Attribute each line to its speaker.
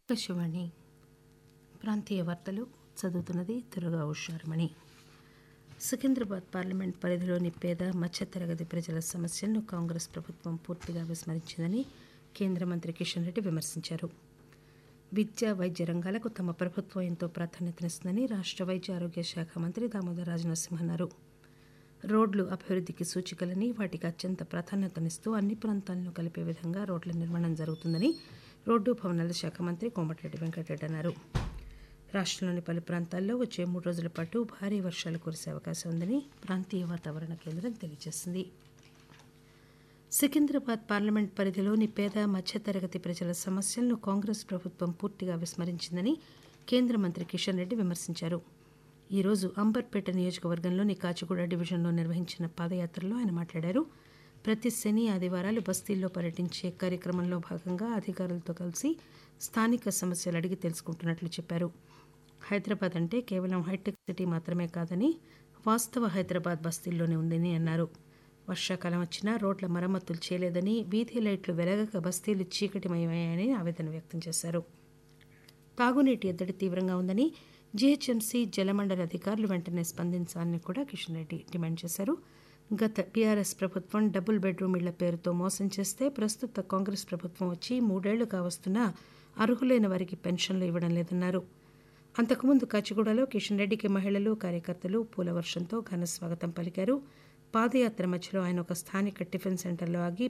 Speaker 1: ఆకాశవాణి ప్రాంతీయ వార్తలు చదువుతున్నది దుర్గా ఉషారమణి సికింద్రాబాద్ పార్లమెంట్ పరిధిలోని పేద మధ్యతరగతి ప్రజల సమస్యలను కాంగ్రెస్ ప్రభుత్వం పూర్తిగా విస్మరించిందని కేంద్ర మంత్రి కిషన్ రెడ్డి విమర్శించారు విద్య వైద్య రంగాలకు తమ ప్రభుత్వం ఎంతో ప్రాధాన్యతనిస్తుందని రాష్ట్ర వైద్య ఆరోగ్య శాఖ మంత్రి దామోదర్ రాజనరసింహ అన్నారు రోడ్లు అభివృద్ధికి సూచికలని వాటికి అత్యంత ప్రాధాన్యతనిస్తూ అన్ని ప్రాంతాలను కలిపే విధంగా రోడ్ల నిర్మాణం జరుగుతుందని రోడ్డు భవనాల శాఖ మంత్రి కోమటిరెడ్డి వెంకటరెడ్డి అన్నారు రాష్ట్రంలోని పలు ప్రాంతాల్లో వచ్చే మూడు రోజుల పాటు భారీ వర్షాలు కురిసే అవకాశం ఉందని ప్రాంతీయ వాతావరణ కేంద్రం తెలియజేసింది సికింద్రాబాద్ పార్లమెంట్ పరిధిలోని పేద మధ్యతరగతి ప్రజల సమస్యలను కాంగ్రెస్ ప్రభుత్వం పూర్తిగా విస్మరించిందని కేంద్ర మంత్రి కిషన్ రెడ్డి విమర్శించారు ఈరోజు అంబర్పేట నియోజకవర్గంలోని కాచిగూడ డివిజన్లో నిర్వహించిన పాదయాత్రలో ఆయన మాట్లాడారు ప్రతి శని ఆదివారాలు బస్తీల్లో పర్యటించే కార్యక్రమంలో భాగంగా అధికారులతో కలిసి స్థానిక సమస్యలు అడిగి తెలుసుకుంటున్నట్లు చెప్పారు హైదరాబాద్ అంటే కేవలం హైటెక్ సిటీ మాత్రమే కాదని వాస్తవ హైదరాబాద్ బస్తీల్లోనే ఉందని అన్నారు వర్షాకాలం వచ్చినా రోడ్ల మరమ్మతులు చేయలేదని వీధి లైట్లు వెలగక బస్తీలు చీకటిమయమయ్యాయని ఆవేదన వ్యక్తం చేశారు తాగునీటి ఎద్దడి తీవ్రంగా ఉందని జీహెచ్ఎంసీ జలమండలి అధికారులు వెంటనే స్పందించాలని కూడా కిషన్ రెడ్డి డిమాండ్ చేశారు గత టీఆర్ఎస్ ప్రభుత్వం డబుల్ బెడ్రూమ్ ఇళ్ల పేరుతో మోసం చేస్తే ప్రస్తుత కాంగ్రెస్ ప్రభుత్వం వచ్చి మూడేళ్లు కావస్తున్నా అర్హులైన వారికి పెన్షన్లు ఇవ్వడం లేదన్నారు అంతకుముందు కాచిగూడలో కిషన్ రెడ్డికి మహిళలు కార్యకర్తలు పూల వర్షంతో ఘన స్వాగతం పలికారు పాదయాత్ర మధ్యలో ఆయన ఒక స్థానిక టిఫిన్ సెంటర్లో ఆగి